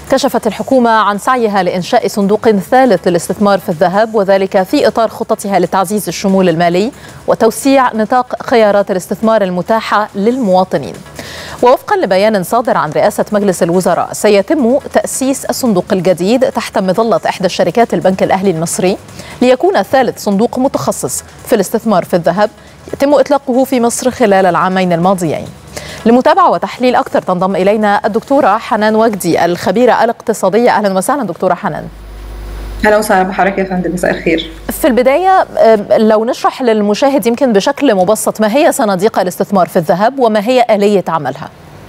كشفت الحكومة عن سعيها لإنشاء صندوق ثالث للاستثمار في الذهب وذلك في إطار خطتها لتعزيز الشمول المالي وتوسيع نطاق خيارات الاستثمار المتاحة للمواطنين ووفقا لبيان صادر عن رئاسة مجلس الوزراء سيتم تأسيس الصندوق الجديد تحت مظلة إحدى الشركات البنك الأهلي المصري ليكون الثالث صندوق متخصص في الاستثمار في الذهب يتم إطلاقه في مصر خلال العامين الماضيين لمتابعة وتحليل أكثر تنضم إلينا الدكتورة حنان وجدي الخبيرة الاقتصادية أهلا وسهلا دكتورة حنان اهلا وسهلا بحضرتك يا فندم مساء الخير. في البدايه لو نشرح للمشاهد يمكن بشكل مبسط ما هي صناديق الاستثمار في الذهب وما هي اليه عملها؟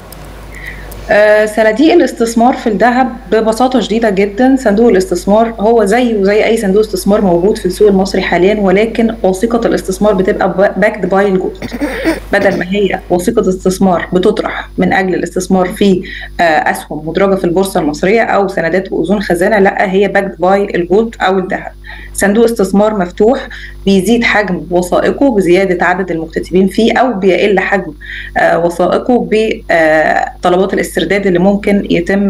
صناديق الاستثمار في الذهب ببساطة شديدة جدا صندوق الاستثمار هو زيه زي أي صندوق استثمار موجود في السوق المصري حاليا ولكن وثيقة الاستثمار بتبقى باكد باي الجولد بدل ما هي وثيقة استثمار بتطرح من أجل الاستثمار في أسهم مدرجة في البورصة المصرية أو سندات وأذون خزانة لا هي باكد باي الجولد أو الذهب صندوق استثمار مفتوح بيزيد حجم وثائقه بزيادة عدد المكتتبين فيه أو بيقل حجم وثائقه بطلبات الاسترداد اللي ممكن يتم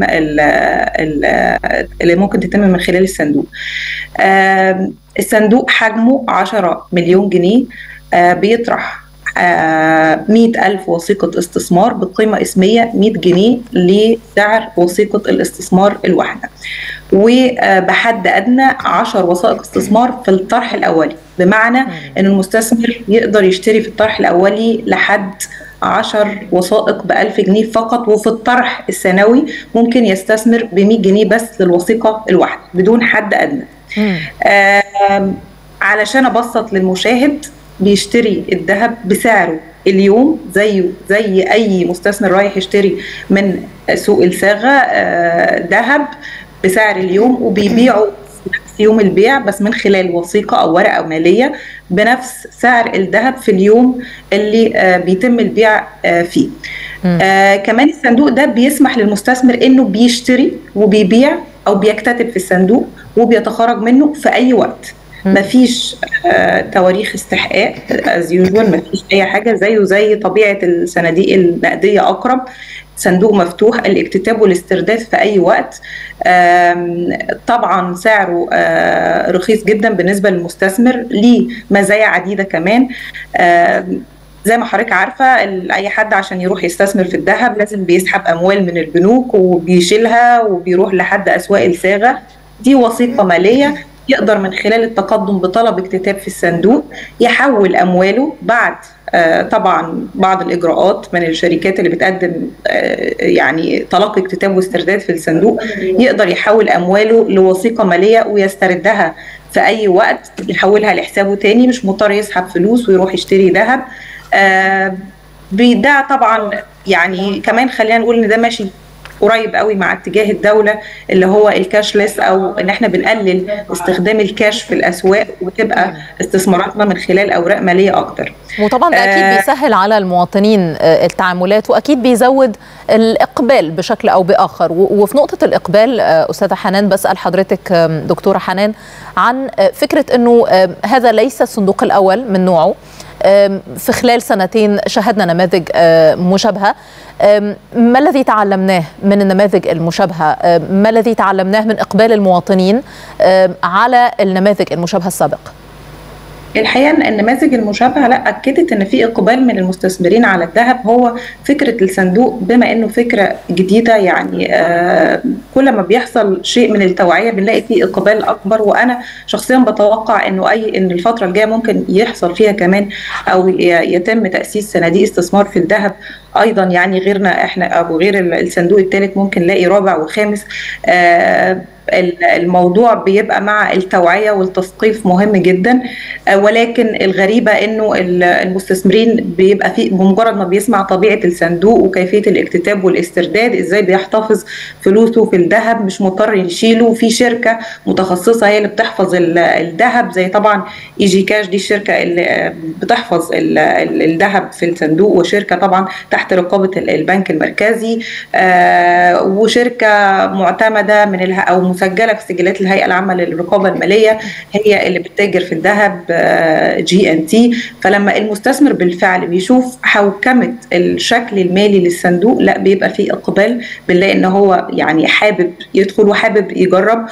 اللي ممكن تتم من خلال الصندوق الصندوق حجمه 10 مليون جنيه بيطرح مئة ألف وثيقة استثمار بقيمة اسمية 100 جنيه لسعر وثيقة الاستثمار الواحدة وبحد أدنى 10 وثائق استثمار في الطرح الأولي بمعنى أن المستثمر يقدر يشتري في الطرح الأولي لحد 10 وثائق ب 1000 جنيه فقط وفي الطرح السنوي ممكن يستثمر ب 100 جنيه بس للوثيقة الواحدة بدون حد أدنى آه علشان أبسط للمشاهد بيشتري الذهب بسعره اليوم زيه زي اي مستثمر رايح يشتري من سوق الصاغه ذهب بسعر اليوم وبيبيعه في يوم البيع بس من خلال وثيقه او ورقه ماليه بنفس سعر الذهب في اليوم اللي آه بيتم البيع آه فيه. آه كمان الصندوق ده بيسمح للمستثمر انه بيشتري وبيبيع او بيكتتب في الصندوق وبيتخرج منه في اي وقت. مفيش آه تواريخ استحقاق از يوجوال مفيش اي حاجه زيه زي طبيعه الصناديق النقديه اقرب صندوق مفتوح الاكتتاب والاسترداد في اي وقت طبعا سعره آه رخيص جدا بالنسبه للمستثمر ليه مزايا عديده كمان زي ما حضرتك عارفه اي حد عشان يروح يستثمر في الذهب لازم بيسحب اموال من البنوك وبيشيلها وبيروح لحد اسواق الصاغه دي وثيقه ماليه يقدر من خلال التقدم بطلب اكتتاب في الصندوق يحول امواله بعد آه طبعا بعض الاجراءات من الشركات اللي بتقدم آه يعني تلقي اكتتاب واسترداد في الصندوق يقدر يحول امواله لوثيقه ماليه ويستردها في اي وقت يحولها لحسابه تاني مش مضطر يسحب فلوس ويروح يشتري ذهب آه ده طبعا يعني كمان خلينا نقول ان ده ماشي قريب قوي مع اتجاه الدوله اللي هو الكاشلس او ان احنا بنقلل استخدام الكاش في الاسواق وتبقى استثماراتنا من خلال اوراق ماليه اكتر. وطبعا ده اكيد آه بيسهل على المواطنين التعاملات واكيد بيزود الاقبال بشكل او باخر وفي نقطه الاقبال استاذه حنان بسال حضرتك دكتوره حنان عن فكره انه هذا ليس الصندوق الاول من نوعه في خلال سنتين شهدنا نماذج مشابهه ما الذي تعلمناه من النماذج المشابهه ما الذي تعلمناه من اقبال المواطنين على النماذج المشابهه السابقه الحقيقه ان النماذج المشابهه لا اكدت ان في اقبال من المستثمرين على الذهب هو فكره الصندوق بما انه فكره جديده يعني آه كل ما بيحصل شيء من التوعيه بنلاقي فيه اقبال اكبر وانا شخصيا بتوقع انه اي ان الفتره الجايه ممكن يحصل فيها كمان او يتم تاسيس صناديق استثمار في الذهب ايضا يعني غيرنا احنا او غير الصندوق الثالث ممكن نلاقي رابع وخامس آه الموضوع بيبقى مع التوعيه والتثقيف مهم جدا ولكن الغريبه انه المستثمرين بيبقى في بمجرد ما بيسمع طبيعه الصندوق وكيفيه الاكتتاب والاسترداد ازاي بيحتفظ فلوسه في الذهب مش مضطر يشيله في شركه متخصصه هي اللي بتحفظ الذهب زي طبعا اي جي كاش دي الشركه اللي بتحفظ الذهب في الصندوق وشركه طبعا تحت رقابه البنك المركزي وشركه معتمده من او مسجله في سجلات الهيئه العامه للرقابه الماليه هي اللي بتتاجر في الذهب جي ان تي فلما المستثمر بالفعل بيشوف حوكمه الشكل المالي للصندوق لا بيبقى فيه اقبال بنلاقي ان هو يعني حابب يدخل وحابب يجرب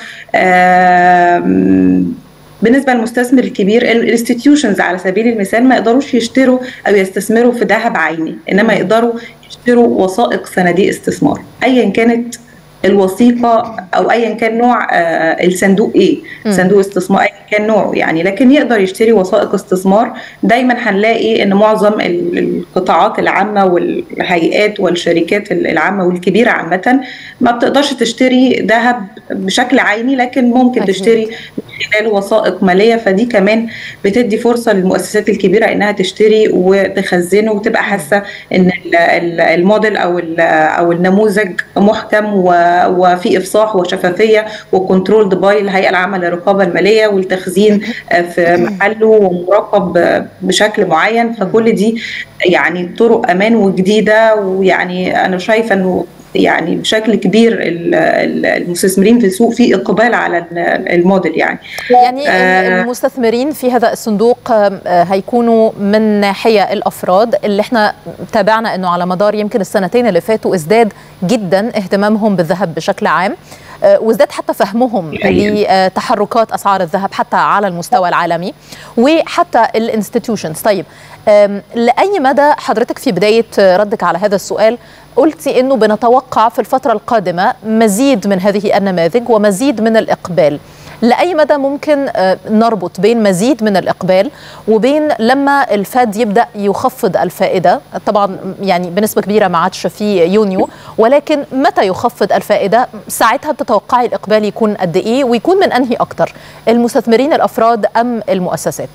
بالنسبه للمستثمر الكبير الانستتيوشنز على سبيل المثال ما يقدروش يشتروا او يستثمروا في ذهب عيني انما يقدروا يشتروا وثائق صناديق استثمار ايا كانت الوثيقه او ايا كان نوع آه الصندوق ايه م. صندوق استثمار ايا كان نوعه يعني لكن يقدر يشتري وثائق استثمار دايما هنلاقي ان معظم القطاعات العامه والهيئات والشركات العامه والكبيره عامه ما بتقدرش تشتري ذهب بشكل عيني لكن ممكن أكيد. تشتري خلال وثائق ماليه فدي كمان بتدي فرصه للمؤسسات الكبيره انها تشتري وتخزنه وتبقى حاسه ان الموديل او او النموذج محكم وفي افصاح وشفافيه وكنترول باي الهيئه العامه للرقابه الماليه والتخزين في محله ومراقب بشكل معين فكل دي يعني طرق امان وجديده ويعني انا شايفه انه يعني بشكل كبير المستثمرين في السوق في اقبال على الموديل يعني يعني آه المستثمرين في هذا الصندوق هيكونوا من ناحيه الافراد اللي احنا تابعنا انه على مدار يمكن السنتين اللي فاتوا ازداد جدا اهتمامهم بالذهب بشكل عام وازداد حتى فهمهم لتحركات اسعار الذهب حتى على المستوى العالمي وحتى الانستتيوشنز طيب لاي مدى حضرتك في بدايه ردك على هذا السؤال قلتي انه بنتوقع في الفتره القادمه مزيد من هذه النماذج ومزيد من الاقبال لاي مدى ممكن نربط بين مزيد من الاقبال وبين لما الفاد يبدا يخفض الفائده طبعا يعني بنسبه كبيره ما عادش في يونيو ولكن متى يخفض الفائده ساعتها بتتوقعي الاقبال يكون قد ايه ويكون من انهي اكتر المستثمرين الافراد ام المؤسسات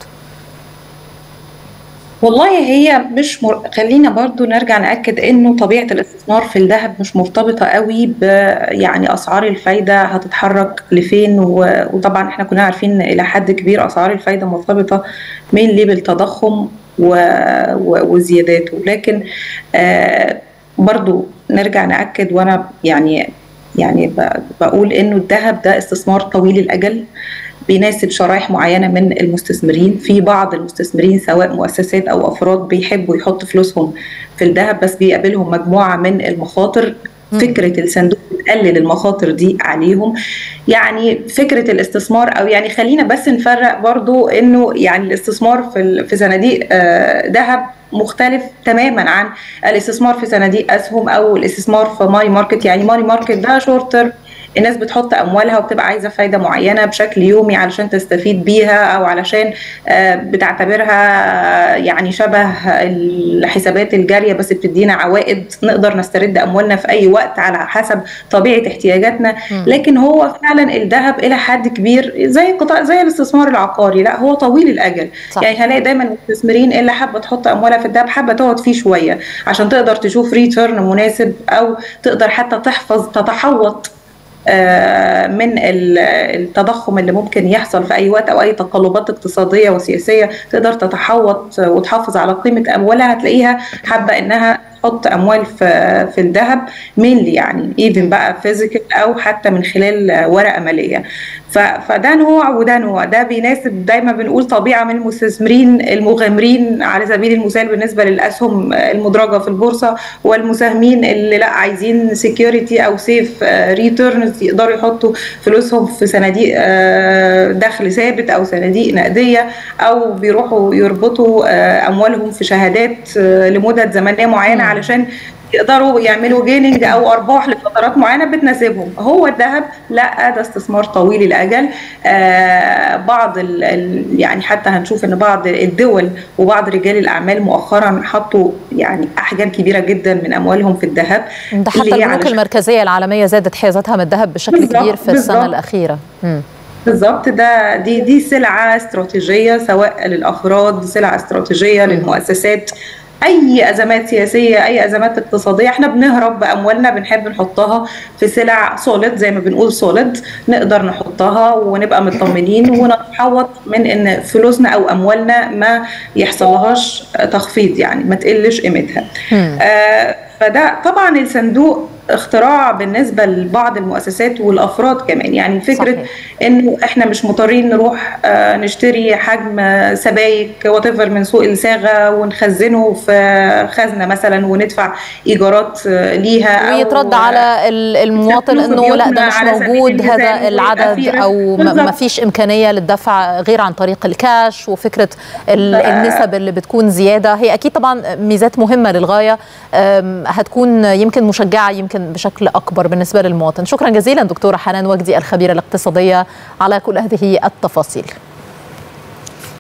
والله هي مش مر... خلينا برضو نرجع ناكد انه طبيعه الاستثمار في الذهب مش مرتبطه قوي ب يعني اسعار الفايده هتتحرك لفين و... وطبعا احنا كنا عارفين الى حد كبير اسعار الفايده مرتبطه مين ليه بالتضخم و... و... وزياداته لكن آه برضو نرجع ناكد وانا يعني يعني ب... بقول انه الذهب ده استثمار طويل الاجل بيناسب شرائح معينه من المستثمرين في بعض المستثمرين سواء مؤسسات او افراد بيحبوا يحطوا فلوسهم في الذهب بس بيقابلهم مجموعه من المخاطر فكره الصندوق بتقلل المخاطر دي عليهم يعني فكره الاستثمار او يعني خلينا بس نفرق برضو انه يعني الاستثمار في في صناديق ذهب مختلف تماما عن الاستثمار في صناديق اسهم او الاستثمار في ماني ماركت يعني ماني ماركت ده شورتر الناس بتحط اموالها وبتبقى عايزه فايده معينه بشكل يومي علشان تستفيد بيها او علشان بتعتبرها يعني شبه الحسابات الجاريه بس بتدينا عوائد نقدر نسترد اموالنا في اي وقت على حسب طبيعه احتياجاتنا لكن هو فعلا الذهب الى حد كبير زي قطاع زي الاستثمار العقاري لا هو طويل الاجل صح. يعني هلاقي دايما المستثمرين اللي حابه تحط اموالها في الذهب حابه تقعد فيه شويه عشان تقدر تشوف ريتيرن مناسب او تقدر حتى تحفظ تتحوط من التضخم اللي ممكن يحصل في اي وقت او اي تقلبات اقتصاديه وسياسيه تقدر تتحوط وتحافظ على قيمه اموالها هتلاقيها حابه انها تحط اموال في في الذهب مينلي يعني ايفن بقى فيزيكال او حتى من خلال ورقه ماليه فده نوع وده نوع ده بيناسب دايما بنقول طبيعه من المستثمرين المغامرين على سبيل المثال بالنسبه للاسهم المدرجه في البورصه والمساهمين اللي لا عايزين سكيورتي او سيف ريتيرنز يقدروا يحطوا فلوسهم في صناديق دخل ثابت او صناديق نقديه او بيروحوا يربطوا اموالهم في شهادات لمدد زمنيه معينه علشان يقدروا يعملوا جيننج او ارباح لفترات معينه بتناسبهم هو الذهب لا ده استثمار طويل الاجل آه بعض ال ال يعني حتى هنشوف ان بعض الدول وبعض رجال الاعمال مؤخرا حطوا يعني احجام كبيره جدا من اموالهم في الذهب ده حتى البنوك المركزيه العالميه زادت حيازاتها من الذهب بشكل كبير في السنه الاخيره م. بالظبط ده دي دي سلعه استراتيجيه سواء للافراد سلعه استراتيجيه م. للمؤسسات اي ازمات سياسيه اي ازمات اقتصاديه احنا بنهرب باموالنا بنحب نحطها في سلع سوليد زي ما بنقول سوليد نقدر نحطها ونبقى مطمنين ونتحوط من ان فلوسنا او اموالنا ما يحصلهاش تخفيض يعني ما تقلش قيمتها آه فده طبعا الصندوق اختراع بالنسبه لبعض المؤسسات والافراد كمان يعني فكره صحيح. انه احنا مش مضطرين نروح آه، نشتري حجم آه، سبايك وات من سوق الصاغه ونخزنه في خزنه مثلا وندفع ايجارات آه، ليها ويترد على ال- المواطن فلوس انه لا ده بيوتنا مش على سبيل موجود المثال هذا ويبقى العدد في- او ما- ما بالظبط. فيش امكانيه للدفع غير عن طريق الكاش وفكره ال- ف- النسب اللي بتكون زياده هي اكيد طبعا ميزات مهمه للغايه أم، هتكون يمكن مشجعه يمكن بشكل اكبر بالنسبه للمواطن شكرا جزيلا دكتوره حنان وجدي الخبيره الاقتصاديه على كل هذه التفاصيل